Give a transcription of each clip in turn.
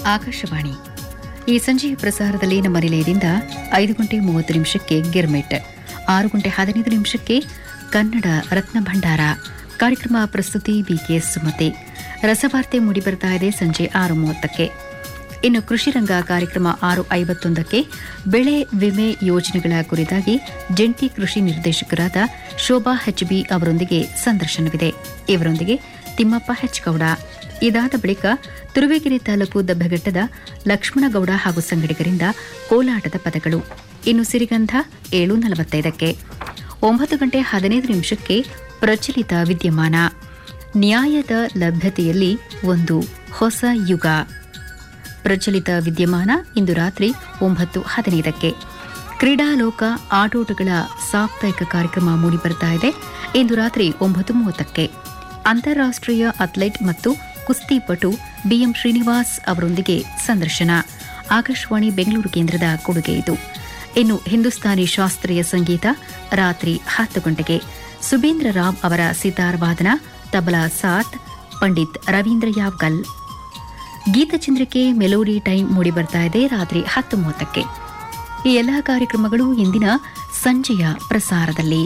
ಆಕಾಶವಾಣಿ ಈ ಸಂಜೆಯ ಪ್ರಸಾರದಲ್ಲಿ ನಮ್ಮ ನಿಲಯದಿಂದ ಐದು ಗಂಟೆ ಮೂವತ್ತು ನಿಮಿಷಕ್ಕೆ ಗಿರ್ಮಿಟ್ ಆರು ಗಂಟೆ ಹದಿನೈದು ನಿಮಿಷಕ್ಕೆ ಕನ್ನಡ ರತ್ನ ಭಂಡಾರ ಕಾರ್ಯಕ್ರಮ ಪ್ರಸ್ತುತಿ ಬಿಕೆ ಸುಮತಿ ರಸವಾರ್ತೆ ಮೂಡಿಬರ್ತಾ ಇದೆ ಸಂಜೆ ಆರು ಮೂವತ್ತಕ್ಕೆ ಇನ್ನು ಕೃಷಿ ರಂಗ ಕಾರ್ಯಕ್ರಮ ಆರು ಐವತ್ತೊಂದಕ್ಕೆ ಬೆಳೆ ವಿಮೆ ಯೋಜನೆಗಳ ಕುರಿತಾಗಿ ಜಂಟಿ ಕೃಷಿ ನಿರ್ದೇಶಕರಾದ ಶೋಭಾ ಹೆಚ್ಬಿ ಅವರೊಂದಿಗೆ ಸಂದರ್ಶನವಿದೆ ಇವರೊಂದಿಗೆ ತಿಮ್ಮಪ್ಪ ಹೆಚ್ಗೌಡ ಇದಾದ ಬಳಿಕ ತುರುವೇಕೆರೆ ತಾಲೂಕು ದಬ್ಬಘಟ್ಟದ ಲಕ್ಷ್ಮಣಗೌಡ ಹಾಗೂ ಸಂಗಡಿಗರಿಂದ ಕೋಲಾಟದ ಪದಗಳು ಇನ್ನು ಸಿರಿಗಂಧ ಏಳು ನಲವತ್ತೈದಕ್ಕೆ ಒಂಬತ್ತು ಗಂಟೆ ಹದಿನೈದು ನಿಮಿಷಕ್ಕೆ ಪ್ರಚಲಿತ ವಿದ್ಯಮಾನ ನ್ಯಾಯದ ಲಭ್ಯತೆಯಲ್ಲಿ ಒಂದು ಹೊಸ ಯುಗ ಪ್ರಚಲಿತ ವಿದ್ಯಮಾನ ಇಂದು ರಾತ್ರಿ ಒಂಬತ್ತು ಹದಿನೈದಕ್ಕೆ ಕ್ರೀಡಾಲೋಕ ಆಟೋಟಗಳ ಸಾಪ್ತಾಹಿಕ ಕಾರ್ಯಕ್ರಮ ಮೂಡಿಬರ್ತಾ ಇದೆ ಇಂದು ರಾತ್ರಿ ಒಂಬತ್ತು ಮೂವತ್ತಕ್ಕೆ ಅಂತಾರಾಷ್ಟೀಯ ಅಥ್ಲೆಟ್ ಮತ್ತು ಕುಸ್ತಿಪಟು ಬಿಎಂ ಶ್ರೀನಿವಾಸ್ ಅವರೊಂದಿಗೆ ಸಂದರ್ಶನ ಆಕಾಶವಾಣಿ ಬೆಂಗಳೂರು ಕೇಂದ್ರದ ಕೊಡುಗೆ ಇದು ಇನ್ನು ಹಿಂದೂಸ್ತಾನಿ ಶಾಸ್ತ್ರೀಯ ಸಂಗೀತ ರಾತ್ರಿ ಹತ್ತು ಗಂಟೆಗೆ ಸುಬೇಂದ್ರ ರಾವ್ ಅವರ ಸಿತಾರ್ ವಾದನ ತಬಲಾ ಸಾತ್ ಪಂಡಿತ್ ರವೀಂದ್ರ ಯಾವ್ಗಲ್ ಗೀತಚಂದ್ರಿಕೆ ಮೆಲೋಡಿ ಟೈಮ್ ಮೂಡಿಬರ್ತಾ ಇದೆ ರಾತ್ರಿ ಹತ್ತು ಮೂವತ್ತಕ್ಕೆ ಈ ಎಲ್ಲಾ ಕಾರ್ಯಕ್ರಮಗಳು ಇಂದಿನ ಸಂಜೆಯ ಪ್ರಸಾರದಲ್ಲಿ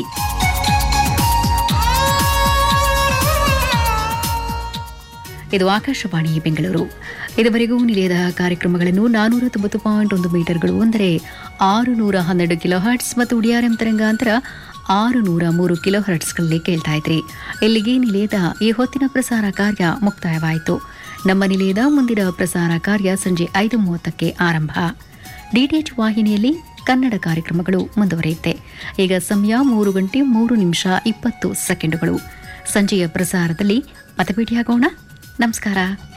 ಇದು ಆಕಾಶವಾಣಿ ಬೆಂಗಳೂರು ಇದುವರೆಗೂ ನಿಲಯದ ಕಾರ್ಯಕ್ರಮಗಳನ್ನು ನಾನೂರ ತೊಂಬತ್ತು ಪಾಯಿಂಟ್ ಒಂದು ಮೀಟರ್ಗಳು ಅಂದರೆ ಆರು ನೂರ ಹನ್ನೆರಡು ಕಿಲೋ ಹರ್ಟ್ಸ್ ಮತ್ತು ಉಡಿಯಾರಂ ತರಂಗಾಂತರ ಆರು ನೂರ ಮೂರು ಕಿಲೋ ಹರ್ಟ್ಸ್ಗಳಲ್ಲಿ ಕೇಳ್ತಾ ಇದ್ರಿ ಇಲ್ಲಿಗೆ ನಿಲಯದ ಈ ಹೊತ್ತಿನ ಪ್ರಸಾರ ಕಾರ್ಯ ಮುಕ್ತಾಯವಾಯಿತು ನಮ್ಮ ನಿಲಯದ ಮುಂದಿನ ಪ್ರಸಾರ ಕಾರ್ಯ ಸಂಜೆ ಐದು ಮೂವತ್ತಕ್ಕೆ ಆರಂಭ ಡಿಟಿಎಚ್ ವಾಹಿನಿಯಲ್ಲಿ ಕನ್ನಡ ಕಾರ್ಯಕ್ರಮಗಳು ಮುಂದುವರಿಯುತ್ತೆ ಈಗ ಸಮಯ ಮೂರು ಗಂಟೆ ಮೂರು ನಿಮಿಷ ಇಪ್ಪತ್ತು ಸೆಕೆಂಡುಗಳು ಸಂಜೆಯ ಪ್ರಸಾರದಲ್ಲಿ ಮತಭೇಟಿಯಾಗೋಣ ನಮಸ್ಕಾರ